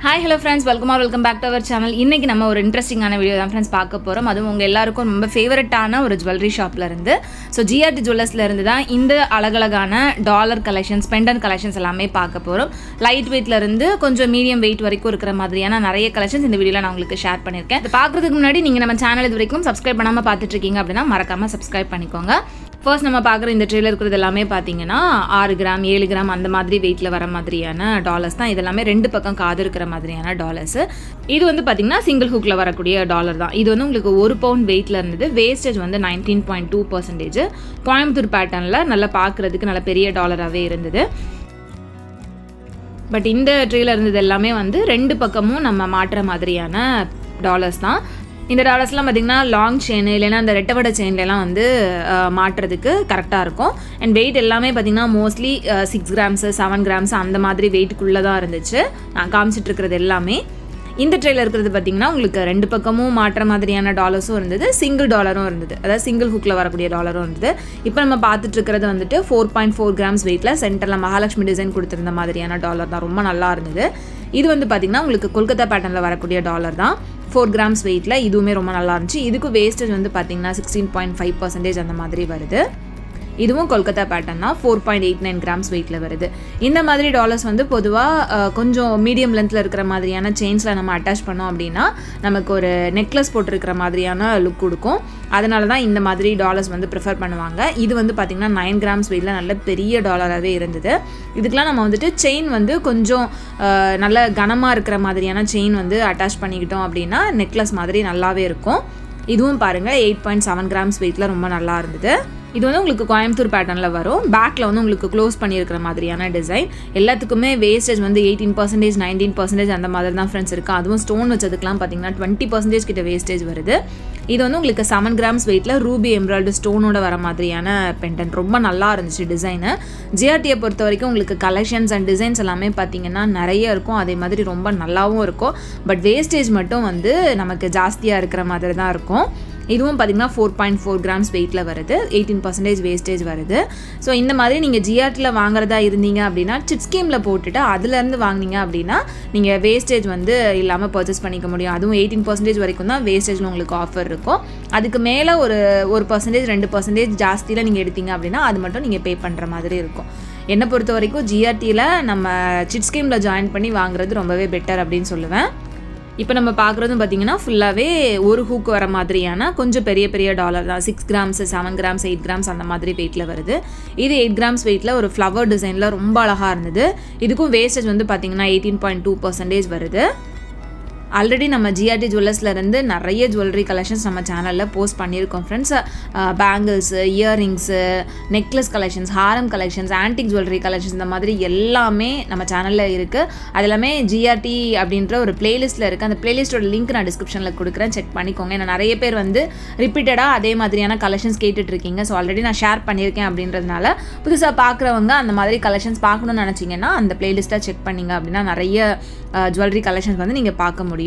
hi hello friends welcome or welcome back to our channel இன்றைக்கி நம்ம ஒரு இன்ட்ரெஸ்டிங்கான வீடியோ தான் ஃப்ரெண்ட்ஸ் பார்க்க போகிறோம் அதுவும் உங்கள் எல்லாருக்கும் ரொம்ப ஃபேவரட்டான ஒரு ஜுவல்லரி ஷாப்பில் இருந்து ஸோ ஜிஆர்டி ஜுவல்லர்ஸில் இருந்து தான் இந்த அழகழகான டாலர் கலெக்ஷன்ஸ் பெண்டன் கலெக்ஷன்ஸ் எல்லாமே பார்க்க போகிறோம் லைட் வெயிட்ல இருந்து கொஞ்சம் மீடியம் வெயிட் வரைக்கும் இருக்கிற மாதிரியான நிறைய கலெக்ஷன்ஸ் இந்த வீடியோவில் நான் உங்களுக்கு ஷேர் பண்ணியிருக்கேன் இது பார்க்குறதுக்கு முன்னாடி நீங்கள் நம்ம சேனல் இது வரைக்கும் சப்ஸ்கிரைப் பண்ணாமல் பார்த்துட்டு இருக்கீங்க அப்படின்னா மறக்காமல் சப்ஸ்கிரைப் பண்ணிக்கோங்க ஃபர்ஸ்ட் நம்ம பார்க்குற இந்த ட்ரேல இருக்கிறது எல்லாமே பார்த்தீங்கன்னா ஆறு கிராம் ஏழு கிராம் அந்த மாதிரி வெயிட்டில் வர மாதிரியான டாலர்ஸ் தான் இது எல்லாமே ரெண்டு பக்கம் காது இருக்கிற மாதிரியான டாலர்ஸ் இது வந்து பார்த்தீங்கன்னா சிங்கிள் ஹூக்கில் வரக்கூடிய டாலர் தான் இது வந்து உங்களுக்கு ஒரு பவுண்ட் வெயிட்டில் இருந்தது வேஸ்டேஜ் வந்து nineteen point two percentage Coimbatore பேட்டர்னில் நல்லா பார்க்குறதுக்கு நல்ல பெரிய டாலராகவே இருந்தது பட் இந்த ட்ரேல இருந்தது எல்லாமே வந்து ரெண்டு பக்கமும் நம்ம மாட்டுற மாதிரியான டாலர்ஸ் தான் இந்த டாலர்ஸ்லாம் பார்த்திங்கன்னா லாங் செயின் இல்லைன்னா அந்த ரெட்டவடை செயின்லலாம் வந்து அஹ், மாட்டுறதுக்கு கரெக்டாக இருக்கும் அண்ட் வெயிட் எல்லாமே பார்த்திங்கன்னா mostly six grams seven grams அந்த மாதிரி வெயிட்டுக்குள்ளே தான் இருந்துச்சு நான் காமிச்சிட்டு இருக்கிறது எல்லாமே இந்த ட்ரேல இருக்கிறது பார்த்தீங்கன்னா உங்களுக்கு ரெண்டு பக்கமும் மாற்ற மாதிரியான டாலர்ஸும் இருந்தது சிங்கிள் டாலரும் இருந்தது அதாவது சிங்கிள் ஹுக்கில் வரக்கூடிய டாலரும் இருந்தது இப்போ நம்ம பார்த்துட்டு இருக்கிறது வந்துட்டு ஃபோர் பாயிண்ட் ஃபோர் கிராம்ஸ் வெயிட்டில் சென்டரில் மகாலட்சுமி டிசைன் கொடுத்துருந்த மாதிரியான டாலர் தான் ரொம்ப நல்லா இருந்தது இது வந்து பார்த்தீங்கன்னா உங்களுக்கு கொல்கத்தா பேட்டர்னில் வரக்கூடிய டாலர் தான் ஃபோர் கிராம்ஸ் வெயிட்டில் இதுவுமே ரொம்ப நல்லா இருந்துச்சு இதுக்கு வேஸ்டேஜ் வந்து பார்த்தீங்கன்னா சிக்ஸ்டீன் பாயிண்ட் ஃபைவ் பர்சன்டேஜ் அந்த மாதிரி வருது இதுவும் கொல்கத்தா பேட்டர்ன் தான் four point eight nine grams வெயிட்டில் வருது இந்த மாதிரி டாலர்ஸ் வந்து பொதுவாக கொஞ்சம் மீடியம் லென்த்தில் இருக்கிற மாதிரியான செயின்ஸில் நம்ம அட்டாச் பண்ணோம் அப்படின்னா நமக்கு ஒரு நெக்லஸ் போட்டிருக்கிற மாதிரியான லுக் கொடுக்கும் அதனால தான் இந்த மாதிரி டாலர்ஸ் வந்து ப்ரிஃபர் பண்ணுவாங்க இது வந்து பார்த்திங்கன்னா நைன் கிராம்ஸ் வெயிட்டில் நல்ல பெரிய டாலராகவே இருந்தது இதுக்கெலாம் நம்ம வந்துட்டு செயின் வந்து கொஞ்சம் அஹ், நல்ல கனமாக இருக்கிற மாதிரியான செயின் வந்து அட்டாச் பண்ணிக்கிட்டோம் அப்படின்னா நெக்லஸ் மாதிரி நல்லாவே இருக்கும் இதுவும் பாருங்கள் எயிட் பாயிண்ட் செவன் கிராம்ஸ் வெயிட்டில் ரொம்ப நல்லா இருந்தது இது வந்து உங்களுக்கு கோயம்புத்தூர் பேட்டர்னில் வரும் பேக்கில் வந்து உங்களுக்கு க்ளோஸ் பண்ணியிருக்கிற மாதிரியான டிசைன் எல்லாத்துக்குமே வேஸ்டேஜ் வந்து எயிட்டீன் பர்சன்டேஜ் நைன்டீன் பர்சன்டேஜ் அந்த மாதிரி தான் ஃப்ரெண்ட்ஸ் இருக்குது அதுவும் ஸ்டோன் வச்சதுக்கெலாம் பார்த்தீங்கன்னா டுவெண்ட்டி பர்சன்டேஜ் கிட்ட வேஸ்டேஜ் வருது இது வந்து உங்களுக்கு செவன் கிராம்ஸ் வெயிட்டில் ரூபி எம்ப்ராய்டு ஸ்டோனோட வர மாதிரியான பெண்டன் ரொம்ப நல்லா இருந்துச்சு டிசைனு ஜிஆர்டியை பொறுத்த வரைக்கும் உங்களுக்கு கலெக்ஷன்ஸ் அண்ட் டிசைன்ஸ் எல்லாமே பார்த்தீங்கன்னா நிறைய இருக்கும் அதே மாதிரி ரொம்ப நல்லாவும் இருக்கும் பட் வேஸ்டேஜ் மட்டும் வந்து நமக்கு ஜாஸ்தியாக இருக்கிற மாதிரி தான் இருக்கும் இதுவும் பார்த்தீங்கன்னா ஃபோர் பாயிண்ட் ஃபோர் கிராம்ஸ் வெயிட்டில் வருது எயிட்டீன் பர்சன்டேஜ் வேஸ்டேஜ் வருது ஸோ இந்த மாதிரி நீங்கள் ஜிஆர்டியில் வாங்குறதா இருந்தீங்க அப்படின்னா சிட் ஸ்கீமில் போட்டுட்டு அதுலேருந்து வாங்குனீங்க அப்படின்னா நீங்கள் வேஸ்டேஜ் வந்து இல்லாமல் பர்ச்சேஸ் பண்ணிக்க முடியும் அதுவும் எயிட்டீன் பர்சன்டேஜ் வரைக்கும் தான் வேஸ்டேஜில் உங்களுக்கு ஆஃபர் இருக்கும் அதுக்கு மேலே ஒரு ஒரு பர்சன்டேஜ் ரெண்டு பர்சன்டேஜ் ஜாஸ்தியில் நீங்கள் எடுத்தீங்க அப்படின்னா அது மட்டும் நீங்கள் பே பண்ணுற மாதிரி இருக்கும் என்னை பொறுத்த வரைக்கும் ஜிஆர்டியில் நம்ம சிட் ஸ்கீமில் ஜாயின் பண்ணி வாங்குறது ரொம்பவே பெட்டர் அப்படின்னு சொல்லுவேன் இப்போ நம்ம பார்க்குறதும் பார்த்தீங்கன்னா ஃபுல்லாகவே ஒரு ஹூக் வர மாதிரியான கொஞ்சம் பெரிய பெரிய டாலர் தான் six grams seven grams eight grams அந்த மாதிரி வெயிட்டில் வருது இது எயிட் கிராம்ஸ் வெயிட்டில் ஒரு ஃப்ளவர் டிசைனில் ரொம்ப அழகாக இருந்தது இதுக்கும் வேஸ்டேஜ் வந்து பார்த்தீங்கன்னா எயிட்டீன் பாயிண்ட் டூ பர்சன்டேஜ் வருது ஆல்ரெடி நம்ம ஜிஆர்டி ஜுவல்லர்ஸ்லேருந்து நிறைய ஜுவல்லரி கலெக்ஷன்ஸ் நம்ம சேனலில் போஸ்ட் பண்ணியிருக்கோம் friends bangles earrings necklace collections ஹாரம் கலெக்ஷன்ஸ் ஆன்டிக் ஜுவல்லரி கலெக்ஷன்ஸ் இந்த மாதிரி எல்லாமே நம்ம சேனலில் இருக்குது அது எல்லாமே ஜிஆர்டி அப்படின்ற ஒரு பிளேலிஸ்ட்டில் இருக்குது அந்த பிளேலிஸ்ட்டோட லிங்க் நான் டிஸ்கிரிப்ஷனில் கொடுக்குறேன் செக் பண்ணிக்கோங்க ஏன்னா நிறைய பேர் வந்து ரிப்பீட்டடாக அதே மாதிரியான கலெக்ஷன்ஸ் கேட்டுட்ருக்கீங்க ஸோ ஆல்ரெடி நான் ஷேர் பண்ணியிருக்கேன் அப்படின்றதுனால புதுசாக பார்க்குறவங்க அந்த மாதிரி கலெக்ஷன்ஸ் பார்க்கணும்னு நினச்சிங்கன்னா அந்த பிளேலிஸ்ட்டை செக் பண்ணிங்க அப்படின்னா நிறைய ஜுவல்லரி கலெக்ஷன்ஸ் வந்து நீங்கள் பார்க்க முடியும்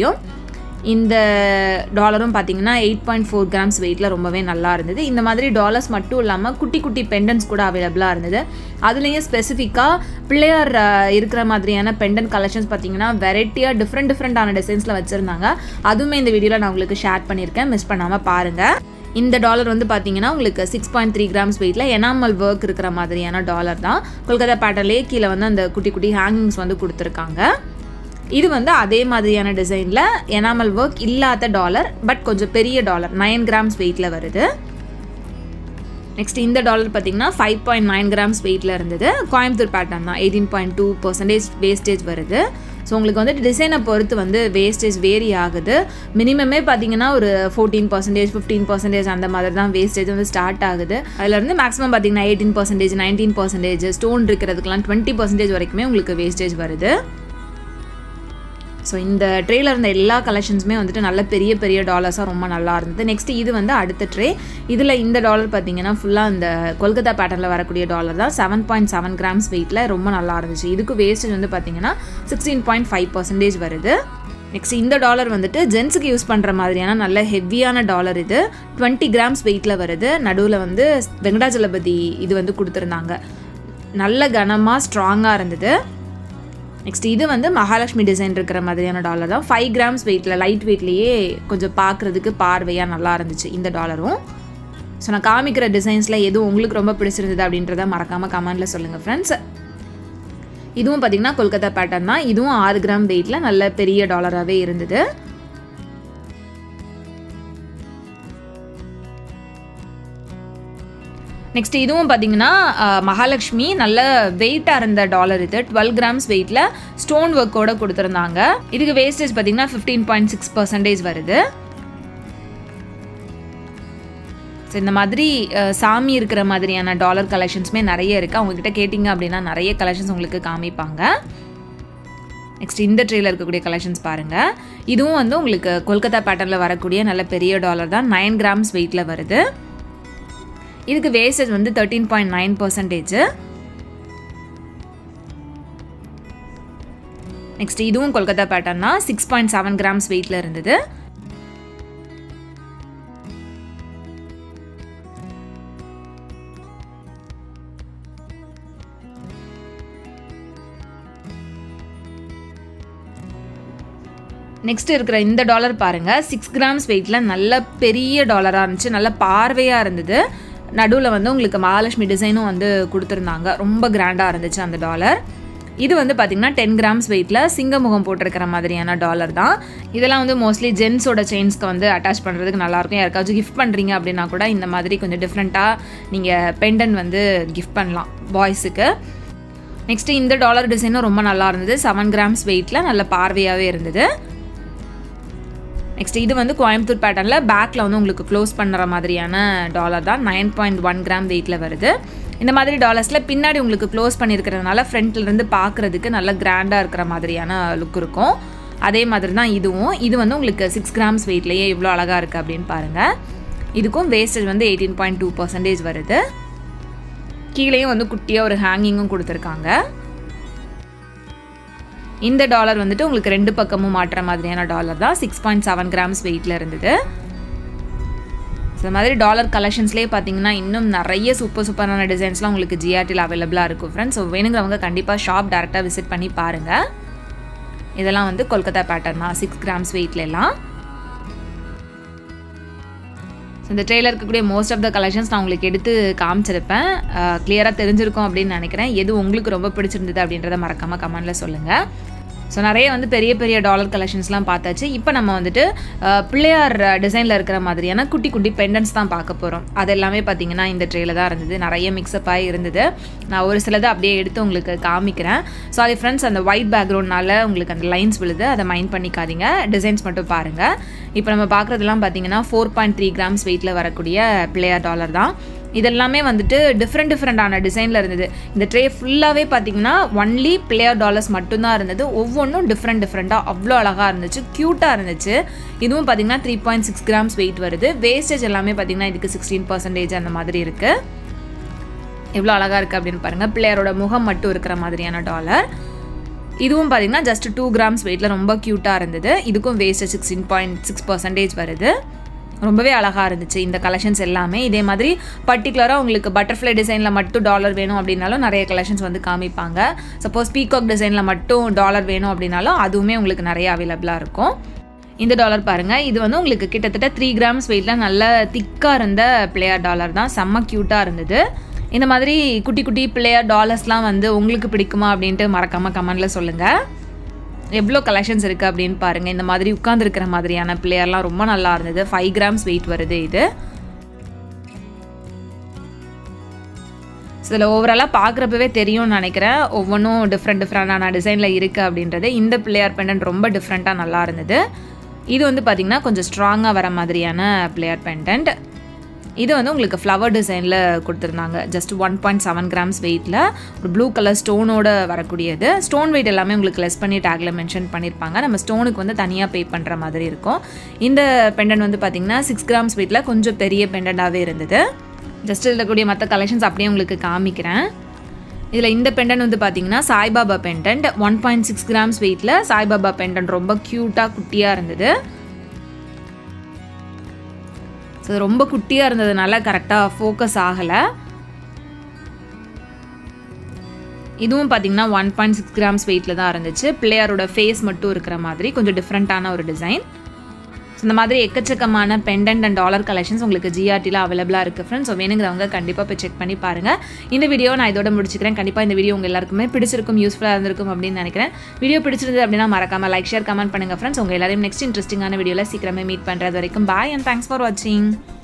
இந்த டாலரும் பார்த்தீங்கன்னா எயிட் பாயிண்ட் ஃபோர் கிராம்ஸ் வெயிட்டில் ரொம்பவே நல்லா இருந்தது இந்த மாதிரி டாலர்ஸ் மட்டும் இல்லாமல் குட்டி குட்டி பெண்டன்ஸ் கூட அவைலபிளாக இருந்தது அதுலேயும் ஸ்பெசிஃபிக்காக பிள்ளையார் அஹ், இருக்கிற மாதிரியான பெண்டன் கலெக்ஷன்ஸ் பார்த்தீங்கன்னா வெரைட்டியாக டிஃப்ரெண்ட் டிஃப்ரெண்ட்டான டிசைன்ஸில் வச்சுருந்தாங்க அதுவுமே இந்த வீடியோவில் நான் உங்களுக்கு ஷேர் பண்ணியிருக்கேன் மிஸ் பண்ணாமல் பாருங்கள் இந்த டாலர் வந்து பார்த்தீங்கன்னா உங்களுக்கு சிக்ஸ் பாயிண்ட் த்ரீ கிராம்ஸ் வெயிட்டில் எனாமல் ஒர்க் இருக்கிற மாதிரியான டாலர் தான் கொல்கத்தா பேட்டர்லேயே கீழே வந்து அந்த குட்டி குட்டி ஹேங்கிங்ஸ் வந்து கொடுத்துருக்காங்க இது வந்து அதே மாதிரியான டிசைனில் எனாமல் ஒர்க் இல்லாத டாலர் பட் கொஞ்சம் பெரிய டாலர் நைன் கிராம்ஸ் வெயிட்டில் வருது நெக்ஸ்ட் இந்த டாலர் பார்த்தீங்கன்னா ஃபைவ் பாயிண்ட் நைன் கிராம்ஸ் வெயிட்டில் இருந்தது கோயம்புத்தூர் பேட்டர்ன் தான் eighteen point two percentage wastage வருது ஸோ உங்களுக்கு வந்துட்டு டிசைனை பொறுத்து வந்து வேஸ்டேஜ் வேரி ஆகுது மினிமமே பார்த்தீங்கன்னா ஒரு ஃபோர்டீன் பர்சன்டேஜ் ஃபிஃப்டீன் பர்சன்டேஜ் அந்த மாதிரி தான் வேஸ்டேஜ் வந்து ஸ்டார்ட் ஆகுது அதுலேருந்து மேக்ஸிமம் பார்த்தீங்கன்னா eighteen percentage nineteen percentage stone இருக்கிறதுக்கெலாம் டுவெண்ட்டி பர்சன்டேஜ் வரைக்குமே உங்களுக்கு வேஸ்டேஜ் வருது ஸோ இந்த ட்ரேல இருந்த எல்லா கலெக்ஷன்ஸுமே வந்துட்டு நல்ல பெரிய பெரிய டாலர்ஸாக ரொம்ப நல்லா இருந்தது நெக்ஸ்ட் இது வந்து அடுத்த ட்ரே இதில் இந்த டாலர் பார்த்தீங்கன்னா ஃபுல்லாக இந்த கொல்கத்தா பேட்டர்னில் வரக்கூடிய டாலர் தான் செவன் பாயிண்ட் செவன் கிராம்ஸ் வெயிட்டில் ரொம்ப நல்லா இருந்துச்சு இதுக்கு வேஸ்டேஜ் வந்து பார்த்தீங்கன்னா சிக்ஸ்டீன் பாயிண்ட் ஃபைவ் பர்சன்டேஜ் வருது நெக்ஸ்ட் இந்த டாலர் வந்துட்டு ஜென்ஸுக்கு யூஸ் பண்ணுற மாதிரியான நல்ல ஹெவியான டாலர் இது டுவெண்ட்டி கிராம்ஸ் வெயிட்டில் வருது நடுவில் வந்து வெங்கடாஜலபதி இது வந்து கொடுத்துருந்தாங்க நல்ல கனமாக ஸ்ட்ராங்காக இருந்தது நெக்ஸ்ட் இது வந்து மகாலட்சுமி டிசைன் இருக்கிற மாதிரியான டாலர் தான் ஃபைவ் கிராம்ஸ் வெயிட்டில் லைட் வெயிட்லேயே கொஞ்சம் பார்க்குறதுக்கு பார்வையாக நல்லா இருந்துச்சு இந்த டாலரும் ஸோ நான் காமிக்கிற டிசைன்ஸில் எதுவும் உங்களுக்கு ரொம்ப பிடிச்சிருந்தது அப்படின்றத மறக்காமல் கமெண்டில் சொல்லுங்கள் ஃப்ரெண்ட்ஸ் இதுவும் பார்த்திங்கன்னா கொல்கத்தா பேட்டர்ன் தான் இதுவும் ஆறு கிராம் வெயிட்டில் நல்ல பெரிய டாலராகவே இருந்தது நெக்ஸ்ட் இதுவும் பார்த்தீங்கன்னா மகாலட்சுமி நல்ல வெயிட்டாக இருந்த டாலர் இது டுவெல் கிராம்ஸ் வெயிட்டில் ஸ்டோன் ஒர்க்கோட கொடுத்துருந்தாங்க இதுக்கு வேஸ்டேஜ் பார்த்தீங்கன்னா ஃபிஃப்டீன் பாயிண்ட் சிக்ஸ் பர்சன்டேஜ் வருது ஸோ இந்த மாதிரி சாமி இருக்கிற மாதிரியான டாலர் கலெக்ஷன்ஸுமே நிறைய இருக்குது அவங்கக்கிட்ட கேட்டிங்க அப்படின்னா நிறைய கலெக்ஷன்ஸ் உங்களுக்கு காமிப்பாங்க நெக்ஸ்ட் இந்த ட்ரேல இருக்கக்கூடிய கலெக்ஷன்ஸ் பாருங்கள் இதுவும் வந்து உங்களுக்கு கொல்கத்தா பேட்டர்னில் வரக்கூடிய நல்ல பெரிய டாலர் தான் நைன் கிராம்ஸ் வெயிட்டில் வருது இதுக்கு வேஸ்டேஜ் வந்து thirteen point nine percentage next இதுவும் கொல்கத்தா பேட்டர்ன் தான் சிக்ஸ் பாயிண்ட் செவன் கிராம்ஸ் வெயிட்டில் இருந்தது நெக்ஸ்ட் இருக்கிற இந்த டாலர் பாருங்கள் சிக்ஸ் கிராம்ஸ் வெயிட்டில் நல்ல பெரிய டாலராக இருந்துச்சு நல்ல பார்வையாக இருந்தது நடுவில் வந்து உங்களுக்கு மகாலட்சுமி டிசைனும் வந்து கொடுத்துருந்தாங்க ரொம்ப கிராண்டாக இருந்துச்சு அந்த டாலர் இது வந்து பார்த்திங்கன்னா டென் கிராம்ஸ் வெயிட்டில் சிங்கமுகம் போட்டிருக்கிற மாதிரியான டாலர் தான் இதெல்லாம் வந்து மோஸ்ட்லி ஜென்ஸோட செயின்ஸ்க்கு வந்து அட்டாச் பண்ணுறதுக்கு நல்லாயிருக்கும் யாருக்காச்சும் கிஃப்ட் பண்ணுறீங்க அப்படின்னா கூட இந்த மாதிரி கொஞ்சம் டிஃப்ரெண்ட்டாக நீங்கள் பெண்டன் வந்து கிஃப்ட் பண்ணலாம் பாய்ஸுக்கு நெக்ஸ்ட்டு இந்த டாலர் டிசைனும் ரொம்ப நல்லா இருந்தது செவன் கிராம்ஸ் வெயிட்டில் நல்ல பார்வையாகவே இருந்தது நெக்ஸ்ட் இது வந்து கோயம்புத்தூர் பேட்டர்னில் பேக்கில் வந்து உங்களுக்கு க்ளோஸ் பண்ணுற மாதிரியான டாலர் தான் நைன் பாயிண்ட் ஒன் கிராம் வெயிட்டில் வருது இந்த மாதிரி டாலர்ஸில் பின்னாடி உங்களுக்கு க்ளோஸ் பண்ணியிருக்கிறதுனால ஃப்ரண்ட்லேருந்து பார்க்குறதுக்கு நல்ல கிராண்டாக இருக்கிற மாதிரியான லுக் இருக்கும் அதே மாதிரி தான் இதுவும் இது வந்து உங்களுக்கு சிக்ஸ் கிராம்ஸ் வெயிட்லேயே இவ்வளோ அழகாக இருக்குது அப்படின்னு பாருங்கள் இதுக்கும் வேஸ்டேஜ் வந்து எயிட்டீன் பாயிண்ட் டூ பர்சன்டேஜ் வருது கீழேயும் வந்து குட்டியாக ஒரு ஹேங்கிங்கும் கொடுத்துருக்காங்க இந்த டாலர் வந்துட்டு உங்களுக்கு ரெண்டு பக்கமும் மாட்டுற மாதிரியான டாலர் தான் சிக்ஸ் பாயிண்ட் செவன் கிராம்ஸ் வெயிட்டில் இருந்தது ஸோ இந்த மாதிரி டாலர் கலெக்ஷன்ஸ்லேயே பார்த்தீங்கன்னா இன்னும் நிறைய சூப்பர் சூப்பரான டிசைன்ஸ்லாம் உங்களுக்கு ஜிஆர்டியில் அவைலபிளாக இருக்கும் ஃப்ரெண்ட்ஸ் ஸோ வேணுங்கிறவங்க கண்டிப்பாக ஷாப் டேரெக்டாக விசிட் பண்ணி பாருங்கள் இதெல்லாம் வந்து கொல்கத்தா பேட்டர்ன் தான் சிக்ஸ் கிராம்ஸ் வெயிட்லலாம் ஸோ இந்த ட்ரெயிலர் இருக்கக்கூடிய மோஸ்ட் ஆஃப் த கலெக்ஷன்ஸ் நான் உங்களுக்கு எடுத்து காமிச்சிருப்பேன் கிளியராக தெரிஞ்சிருக்கும் அப்படின்னு நினைக்கிறேன் எது உங்களுக்கு ரொம்ப பிடிச்சிருந்தது அப்படின்றத மறக்காமல் கமெண்டில் சொல்லுங்கள் ஸோ நிறைய வந்து பெரிய பெரிய டாலர் கலெக்ஷன்ஸ்லாம் பார்த்தாச்சு இப்போ நம்ம வந்துட்டு பிள்ளையார் டிசைனில் இருக்கிற மாதிரியான குட்டி குட்டி பெண்டன்ஸ் தான் பார்க்க போகிறோம் அது எல்லாமே பார்த்தீங்கன்னா இந்த ட்ரேல தான் இருந்தது நிறைய மிக்சப் ஆகி இருந்தது நான் ஒரு சிலதை அப்படியே எடுத்து உங்களுக்கு காமிக்கிறேன் ஸோ அது ஃப்ரெண்ட்ஸ் அந்த ஒயிட் பேக்ரவுண்ட்னால உங்களுக்கு அந்த லைன்ஸ் விழுது அதை மைண்ட் பண்ணிக்காதீங்க டிசைன்ஸ் மட்டும் பாருங்கள் இப்போ நம்ம பார்க்குறதுலாம் பார்த்தீங்கன்னா ஃபோர் பாயிண்ட் த்ரீ கிராம்ஸ் வெயிட்டில் வரக்கூடிய பிள்ளையார் டாலர் தான் இதெல்லாமே வந்துட்டு டிஃப்ரெண்ட் டிஃப்ரெண்டான டிசைனில் இருந்தது இந்த ட்ரே ஃபுல்லாகவே பார்த்தீங்கன்னா ஒன்லி பிளேயர் டாலர்ஸ் மட்டும்தான் இருந்தது ஒவ்வொன்றும் டிஃப்ரெண்ட் டிஃப்ரெண்ட்டாக அவ்வளோ அழகாக இருந்துச்சு க்யூட்டாக இருந்துச்சு இதுவும் பார்த்தீங்கன்னா three point six grams weight வருது வேஸ்டேஜ் எல்லாமே பார்த்தீங்கன்னா இதுக்கு சிக்ஸ்டீன் பர்சன்டேஜ் அந்த மாதிரி இருக்குது எவ்வளோ அழகாக இருக்குது அப்படின்னு பாருங்கள் பிள்ளையாரோட முகம் மட்டும் இருக்கிற மாதிரியான டாலர் இதுவும் பார்த்தீங்கன்னா ஜஸ்ட் டூ கிராம்ஸ் வெயிட்டில் ரொம்ப க்யூட்டாக இருந்தது இதுக்கும் wastage sixteen point six percentage வருது ரொம்பவே அழகாக இருந்துச்சு இந்த கலெக்ஷன்ஸ் எல்லாமே இதே மாதிரி பர்டிகுலராக உங்களுக்கு பட்டர்ஃப்ளை டிசைனில் மட்டும் டாலர் வேணும் அப்படின்னாலும் நிறைய கலெக்ஷன்ஸ் வந்து காமிப்பாங்க சப்போஸ் பீகாக் டிசைனில் மட்டும் டாலர் வேணும் அப்படின்னாலும் அதுவுமே உங்களுக்கு நிறைய அவைலபிளாக இருக்கும் இந்த டாலர் பாருங்கள் இது வந்து உங்களுக்கு கிட்டத்தட்ட த்ரீ கிராம்ஸ் வெயிட்டில் நல்ல திக்காக இருந்த பிளேயர் டாலர் தான் செம்ம க்யூட்டாக இருந்தது இந்த மாதிரி குட்டி குட்டி பிளேயர் டாலர்ஸ்லாம் வந்து உங்களுக்கு பிடிக்குமா அப்படின்ட்டு மறக்காமல் கமெண்டில் சொல்லுங்கள் எவ்வளோ கலெக்ஷன்ஸ் இருக்குது அப்படின்னு பாருங்கள் இந்த மாதிரி உட்காந்துருக்கிற மாதிரியான பிளேயர்லாம் ரொம்ப நல்லா இருந்தது ஃபைவ் கிராம்ஸ் வெயிட் வருது இது ஸோ இதில் ஓவராலாக பார்க்குறப்பவே தெரியும்னு நினைக்கிறேன் ஒவ்வொன்றும் டிஃப்ரெண்ட் டிஃப்ரெண்டான டிசைனில் இருக்குது அப்படின்றது இந்த பிளேயர் பெண்டன்ட் ரொம்ப டிஃப்ரெண்ட்டாக நல்லா இருந்தது இது வந்து பார்த்திங்கன்னா கொஞ்சம் ஸ்ட்ராங்காக வர மாதிரியான பிளேயர் பெண்டன்ட் இது வந்து உங்களுக்கு ஃப்ளவர் டிசைனில் கொடுத்துருந்தாங்க just one point seven grams வெயிட்டில் ஒரு ப்ளூ கலர் ஸ்டோனோட வரக்கூடியது ஸ்டோன் வெயிட் எல்லாமே உங்களுக்கு லெஸ் பண்ணி டேக்கில் மென்ஷன் பண்ணியிருப்பாங்க நம்ம ஸ்டோனுக்கு வந்து தனியாக பே பண்ணுற மாதிரி இருக்கும் இந்த பெண்டன் வந்து பார்த்திங்கன்னா சிக்ஸ் கிராம்ஸ் வெயிட்டில் கொஞ்சம் பெரிய பெண்டண்டாகவே இருந்தது ஜஸ்ட் இதில் கூடிய மற்ற கலெக்ஷன்ஸ் அப்படியே உங்களுக்கு காமிக்கிறேன் இதில் இந்த பெண்டன் வந்து பார்த்தீங்கன்னா Saibaba pendant one point six grams வெயிட்டில் சாய்பாபா பெண்டன்ட் ரொம்ப க்யூட்டாக குட்டியாக இருந்தது ஸோ ரொம்ப குட்டியாக இருந்ததுனால கரெக்டாக ஃபோக்கஸ் ஆகலை இதுவும் பார்த்தீங்கன்னா ஒன் பாயிண்ட் சிக்ஸ் கிராம்ஸ் வெயிட்டில் தான் இருந்துச்சு பிள்ளையாரோட ஃபேஸ் மட்டும் இருக்கிற மாதிரி கொஞ்சம் டிஃப்ரெண்ட்டான ஒரு டிசைன் ஸோ இந்த மாதிரி எக்கச்சக்கமான பெண்டன்ட் அண்ட் டாலர் கலெக்ஷன்ஸ் உங்களுக்கு ஜிஆர்டியில் அவைலபிளாக இருக்குது ஃப்ரெண்ட்ஸ் ஸோ வேணுங்கிறவங்க கண்டிப்பாக போய் செக் பண்ணி பாருங்கள் இந்த வீடியோ நான் இதோட முடிச்சுக்கிறேன் கண்டிப்பாக இந்த வீடியோ உங்கள் எல்லாருக்குமே பிடிச்சிருக்கும் யூஸ்ஃபுல்லாக இருந்திருக்கும் அப்படின்னு நினைக்கிறேன் வீடியோ பிடிச்சிருந்தது அப்படின்னா மறக்காமல் லைக் ஷேர் கமெண்ட் பண்ணுங்கள் ஃப்ரெண்ட்ஸ் உங்கள் எல்லாரையும் நெக்ஸ்ட் இன்ட்ரெஸ்டிங்கான வீடியோவில் சீக்கிரமே மீட் பண்ணுறது வரைக்கும் பாய் அண்ட் தேங்க்ஸ் ஃபார் வாட்சிங்